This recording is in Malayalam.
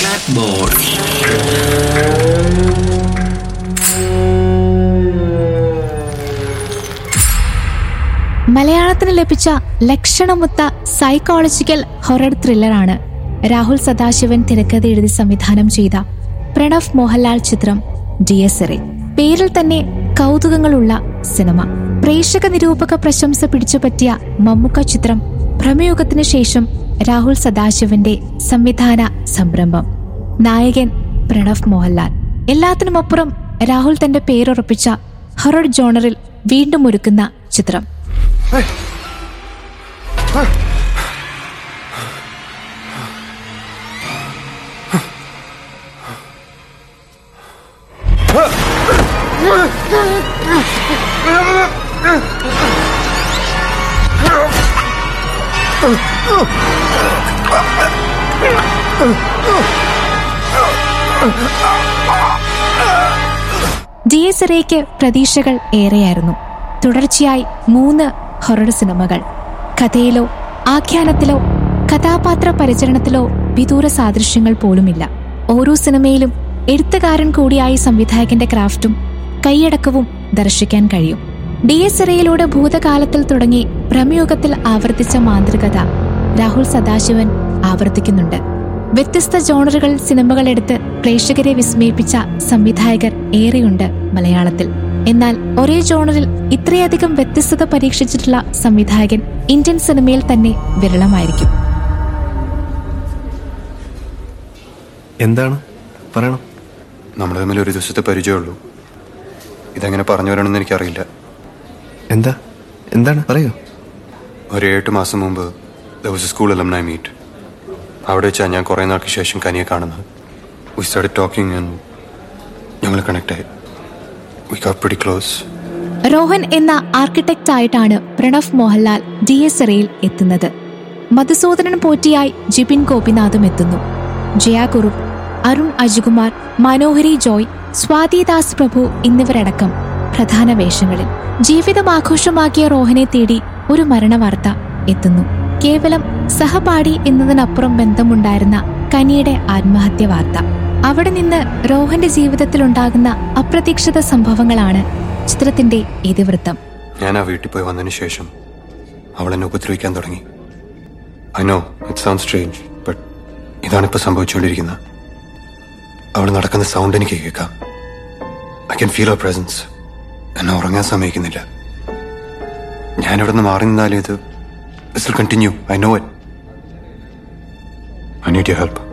Clapboard. മലയാളത്തിന് ലഭിച്ച ലക്ഷണമൊത്ത സൈക്കോളജിക്കൽ ഹൊറർ ത്രില്ലറാണ് രാഹുൽ സദാശിവൻ തിരക്കഥ എഴുതി സംവിധാനം ചെയ്ത പ്രണവ് മോഹൻലാൽ ചിത്രം ഡി എസ് എറെ പേരിൽ തന്നെ കൗതുകങ്ങളുള്ള സിനിമ പ്രേക്ഷക നിരൂപക പ്രശംസ പിടിച്ചുപറ്റിയ മമ്മുക്ക ചിത്രം ഭ്രമയുഗത്തിന് ശേഷം രാഹുൽ സദാശിവന്റെ സംവിധാന സംരംഭം നായകൻ പ്രണവ് മോഹൻലാൽ എല്ലാത്തിനുമപ്പുറം രാഹുൽ തന്റെ പേരുറപ്പിച്ച ഹൊറർ ജോണറിൽ വീണ്ടും ഒരുക്കുന്ന ചിത്രം ഡി എസ് എറേക്ക് പ്രതീക്ഷകൾ ഏറെയായിരുന്നു തുടർച്ചയായി മൂന്ന് ഹൊറർ സിനിമകൾ കഥയിലോ ആഖ്യാനത്തിലോ കഥാപാത്ര പരിചരണത്തിലോ വിദൂര സാദൃശ്യങ്ങൾ പോലുമില്ല ഓരോ സിനിമയിലും എഴുത്തുകാരൻ കൂടിയായ സംവിധായകന്റെ ക്രാഫ്റ്റും കൈയടക്കവും ദർശിക്കാൻ കഴിയും ഡി എസ് എറയിലൂടെ ഭൂതകാലത്തിൽ തുടങ്ങി ഭ്രമയുഗത്തിൽ ആവർത്തിച്ച മാന്ത്രികത രാഹുൽ സദാശിവൻ ആവർത്തിക്കുന്നുണ്ട് വ്യത്യസ്ത ജോണറുകൾ സിനിമകൾ എടുത്ത് പ്രേക്ഷകരെ വിസ്മയിപ്പിച്ച സംവിധായകർ ഏറെയുണ്ട് മലയാളത്തിൽ എന്നാൽ ഒരേ ജോണറിൽ ഇത്രയധികം വ്യത്യസ്തത പരീക്ഷിച്ചിട്ടുള്ള സംവിധായകൻ ഇന്ത്യൻ സിനിമയിൽ തന്നെ വിരളമായിരിക്കും എന്താണ് പറയണം നമ്മൾ തമ്മിൽ ഒരു ദിവസത്തെ പരിചയമുള്ളൂ ഇതെങ്ങനെ പറഞ്ഞു വരണമെന്ന് എനിക്കറിയില്ല എന്താ എന്താണ് പറയൂ ഒരു എട്ട് മാസം മുമ്പ് ദിവസം സ്കൂൾ അലംനായി മീറ്റ് അവിടെ വെച്ചാൽ ഞാൻ കുറേ നാൾക്ക് ശേഷം കനിയെ കാണുന്നത് വി സ്റ്റാർട്ട് ടോക്കിംഗ് ഞങ്ങൾ കണക്ട് ആയി we got pretty close Rohan എന്ന ആർക്കിടെക്റ്റ് ആയിട്ടാണ് പ്രണവ് മോഹൻലാൽ ഡി എസ് എറയിൽ എത്തുന്നത് മധുസൂദനൻ പോറ്റിയായി ജിബിൻ ഗോപിനാഥും എത്തുന്നു ജയ കുറുപ്പ് അരുൺ അജികുമാർ മനോഹരി ജോയ് സ്വാതിദാസ് പ്രഭു എന്നിവരടക്കം പ്രധാന വേഷങ്ങളിൽ ജീവിതം ആഘോഷമാക്കിയ റോഹനെ തേടി ഒരു മരണവാർത്ത എത്തുന്നു കേവലം സഹപാഠി എന്നതിനപ്പുറം ബന്ധമുണ്ടായിരുന്ന കനിയുടെ ആത്മഹത്യ വാർത്ത അവിടെ നിന്ന് റോഹന്റെ ജീവിതത്തിലുണ്ടാകുന്ന അപ്രതീക്ഷിത സംഭവങ്ങളാണ് ചിത്രത്തിന്റെ ഇതിവൃത്തം ഞാൻ ആ വീട്ടിൽ പോയി വന്നതിന് ശേഷം അവൾ എന്നെ ഉപദ്രവിക്കാൻ തുടങ്ങി I know it sound strange but ഇതാണിപ്പോൾ സംഭവിച്ചുകൊണ്ടിരിക്കുന്നത് അവൾ നടക്കുന്ന സൗണ്ട് എനിക്ക് കേൾക്കാം ഐ ക്യാൻ ഫീൽ അവർ പ്രസൻസ് എന്നെ ഉറങ്ങാൻ സമ്മതിക്കുന്നില്ല ഞാൻ ഇവിടെ നിന്ന് മാറി നിന്നാലും ഇത് this will continue I know it I need you help